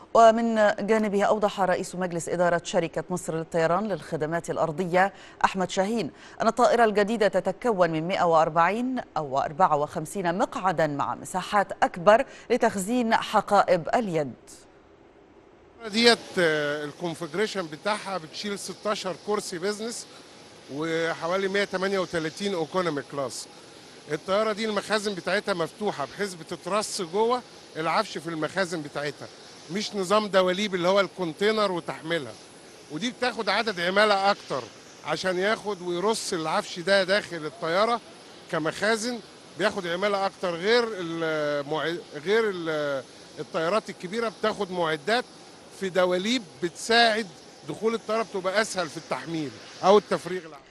ومن جانبه أوضح رئيس مجلس إدارة شركة مصر للطيران للخدمات الأرضية أحمد شاهين أن الطائرة الجديدة تتكون من 140 أو 54 مقعدا مع مساحات أكبر لتخزين حقائب اليد ديت الكونفجريشن بتاعها بتشيل 16 كرسي بيزنس وحوالي 138 ايكونومي كلاس الطياره دي المخازن بتاعتها مفتوحه بحيث بتترص جوه العفش في المخازن بتاعتها مش نظام دواليب اللي هو الكونتينر وتحملها ودي بتاخد عدد عماله اكتر عشان ياخد ويرص العفش ده داخل الطياره كمخازن بياخد عماله اكتر غير المع... غير ال... الطيارات الكبيره بتاخد معدات في دواليب بتساعد دخول الطياره بتبقى اسهل في التحميل او التفريغ العام